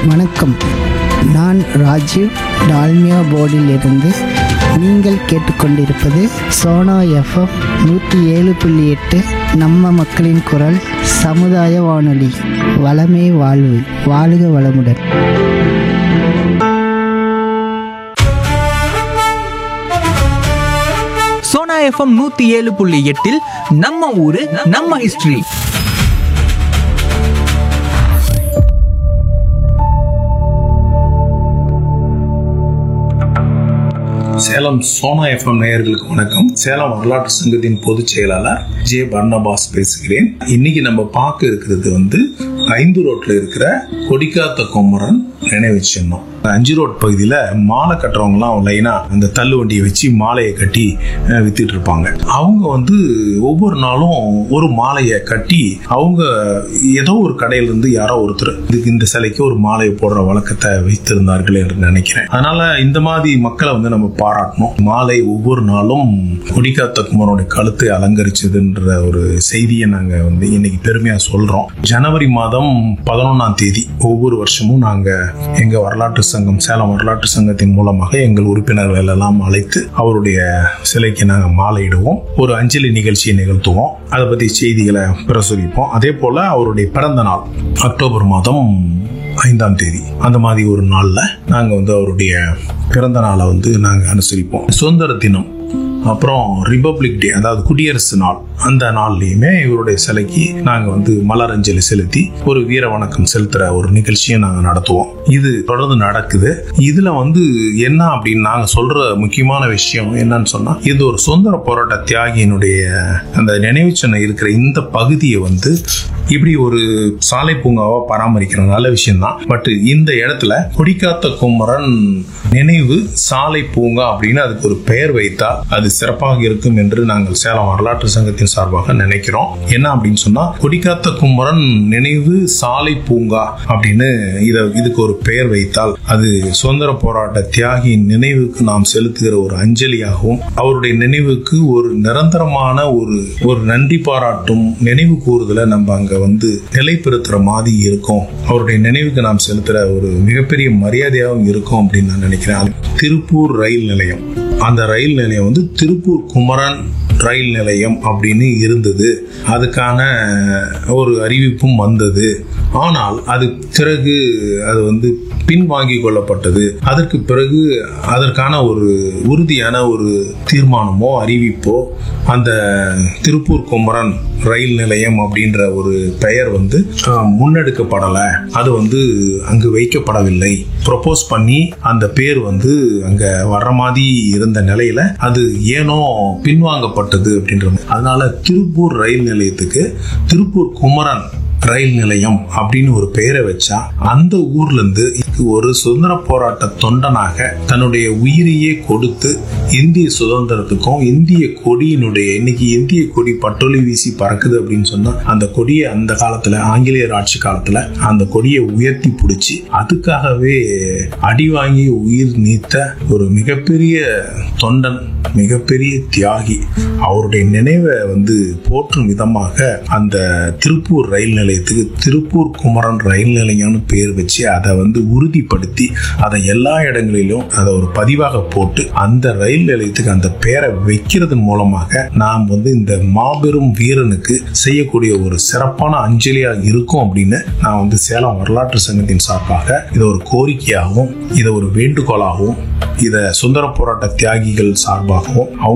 வணக்கம் நான் ராஜீவ் டால்மியா போர்டிலிருந்து நீங்கள் கேட்டுக்கொண்டிருப்பது சோனா எஃப்எம் நூற்றி ஏழு புள்ளி எட்டு நம்ம மக்களின் குரல் சமுதாய வானொலி வளமே வாழ்வு வாழுக வளமுடன் சோனா எஃப்எம் நூத்தி ஏழு புள்ளி எட்டில் நம்ம ஊரு நம்ம ஹிஸ்டரி சேலம் சோனா எஃப்எம் நேயர்களுக்கு வணக்கம் சேலம் வரலாற்று சங்கத்தின் பொதுச் செயலாளர் ஜே பர்னபாஸ் பேசுகிறேன் இன்னைக்கு நம்ம பார்க்க இருக்கிறது வந்து ஐந்து ரோட்ல இருக்கிற கொடிக்காத்த கொமரன் நினைவு சின்னம் அஞ்சு ரோட் பகுதியில மாலை கட்டுறவங்கலாம் லைனா அந்த தள்ளு வண்டியை வச்சு மாலையை கட்டி அஹ், வித்துட்டு இருப்பாங்க அவங்க வந்து ஒவ்வொரு நாளும் ஒரு மாலையை கட்டி அவங்க ஏதோ ஒரு கடையில இருந்து யாரோ ஒருத்தர் இதுக்கு இந்த சிலைக்கு ஒரு மாலையை போடுற வழக்கத்தை வைத்திருந்தார்கள் என்று நினைக்கிறேன் அதனால இந்த மாதிரி மக்களை வந்து நம்ம பாராட்டணும் மாலை ஒவ்வொரு நாளும் கொடிக்காத்த குமரனுடைய கழுத்தை அலங்கரிச்சதுன்ற ஒரு செய்தியை நாங்க வந்து இன்னைக்கு பெருமையா சொல்றோம் ஜனவரி மாதம் பதினொன்னாம் தேதி ஒவ்வொரு வருஷமும் நாங்க எங்க வரலாற்று சங்கம் சேலம் வரலாற்று சங்கத்தின் மூலமாக எங்கள் உறுப்பினர்கள் எல்லாம் அழைத்து அவருடைய சிலைக்கு நாங்க மாலையிடுவோம் ஒரு அஞ்சலி நிகழ்ச்சியை நிகழ்த்துவோம் அதை பத்தி செய்திகளை பிரசுரிப்போம் அதே போல அவருடைய பிறந்த நாள் அக்டோபர் மாதம் ஐந்தாம் தேதி அந்த மாதிரி ஒரு நாள்ல நாங்க வந்து அவருடைய பிறந்த நாளை வந்து நாங்க அனுசரிப்போம் சுதந்திர தினம் அப்புறம் ரிபப்ளிக் டே அதாவது குடியரசு நாள் அந்த நாள்லயுமே இவருடைய சிலைக்கு நாங்க வந்து மலரஞ்சலி செலுத்தி ஒரு வீர வணக்கம் செலுத்துற ஒரு நிகழ்ச்சியை நாங்க நடத்துவோம் இது தொடர்ந்து நடக்குது இதுல வந்து என்ன அப்படின்னு நாங்க சொல்ற முக்கியமான விஷயம் என்னன்னு சொன்னா இது ஒரு சுதந்திர போராட்ட தியாகியினுடைய அந்த நினைவு சின்னம் இருக்கிற இந்த பகுதியை வந்து இப்படி ஒரு சாலை பூங்காவா பராமரிக்கிற நல்ல விஷயம் தான் பட் இந்த இடத்துல கொடிக்காத்த குமரன் நினைவு சாலை பூங்கா அப்படின்னு அதுக்கு ஒரு பெயர் வைத்தால் அது சிறப்பாக இருக்கும் என்று நாங்கள் சேலம் வரலாற்று சங்கத்தின் சார்பாக நினைக்கிறோம் என்ன அப்படின்னு சொன்னா கொடிக்காத்த குமரன் நினைவு சாலை பூங்கா அப்படின்னு இத இதுக்கு ஒரு பெயர் வைத்தால் அது சுதந்திர போராட்ட தியாகியின் நினைவுக்கு நாம் செலுத்துகிற ஒரு அஞ்சலியாகவும் அவருடைய நினைவுக்கு ஒரு நிரந்தரமான ஒரு ஒரு நன்றி பாராட்டும் நினைவு கூறுதலை நம்ம அங்க வந்து நிலைப்படுத்துற மாதிரி இருக்கும் அவருடைய நினைவுக்கு நாம் செலுத்துற ஒரு மிகப்பெரிய மரியாதையாகவும் இருக்கும் அப்படின்னு நான் நினைக்கிறேன் அது திருப்பூர் ரயில் நிலையம் அந்த ரயில் நிலையம் வந்து திருப்பூர் குமரன் ரயில் நிலையம் அப்படின்னு இருந்தது அதுக்கான ஒரு அறிவிப்பும் வந்தது ஆனால் அது பிறகு அது வந்து பின்வாங்கி கொள்ளப்பட்டது அதற்கு பிறகு அதற்கான ஒரு உறுதியான ஒரு தீர்மானமோ அறிவிப்போ அந்த திருப்பூர் குமரன் ரயில் நிலையம் அப்படின்ற ஒரு பெயர் வந்து அஹ், முன்னெடுக்கப்படலை அது வந்து அங்கு வைக்கப்படவில்லை ப்ரொபோஸ் பண்ணி அந்த பேர் வந்து அங்க வர்ற மாதிரி இருந்த நிலையில அது ஏனோ பின்வாங்கப்பட்டது அப்படின்றது அதனால திருப்பூர் ரயில் நிலையத்துக்கு திருப்பூர் குமரன் ரயில் நிலையம் அப்படின்னு ஒரு பெயரை வச்சா அந்த ஊர்ல இருந்து ஒரு சுதந்திர போராட்ட தொண்டனாக தன்னுடைய உயிரையே கொடுத்து இந்திய சுதந்திரத்துக்கும் இந்திய கொடியினுடைய இன்னைக்கு இந்திய கொடி பட்டொலி வீசி பறக்குது அப்படின்னு சொன்னா அந்த கொடியை அந்த காலத்துல ஆங்கிலேயர் ஆட்சி காலத்துல அந்த கொடியை உயர்த்தி பிடிச்சி அதுக்காகவே அடி வாங்கி உயிர் நீத்த ஒரு மிகப்பெரிய தொண்டன் மிகப்பெரிய தியாகி அவருடைய நினைவை வந்து போற்றும் விதமாக அந்த திருப்பூர் ரயில் நிலையத்துக்கு திருப்பூர் குமரன் ரயில் நிலையம்னு பேர் வச்சு அதை வந்து உறுதிப்படுத்தி அதை எல்லா இடங்களிலும் அதை ஒரு பதிவாக போட்டு அந்த ரயில் நிலையத்துக்கு அந்த பேரை வைக்கிறதன் மூலமாக நாம் வந்து இந்த மாபெரும் வீரனுக்கு செய்யக்கூடிய ஒரு சிறப்பான அஞ்சலியாக இருக்கும் அப்படின்னு நான் வந்து சேலம் வரலாற்று சங்கத்தின் சார்பாக இதை ஒரு கோரிக்கையாகவும் இதை ஒரு வேண்டுகோளாகவும் இதை சுந்தர போராட்ட தியாகிகள் சார்பாகவும் அவங்க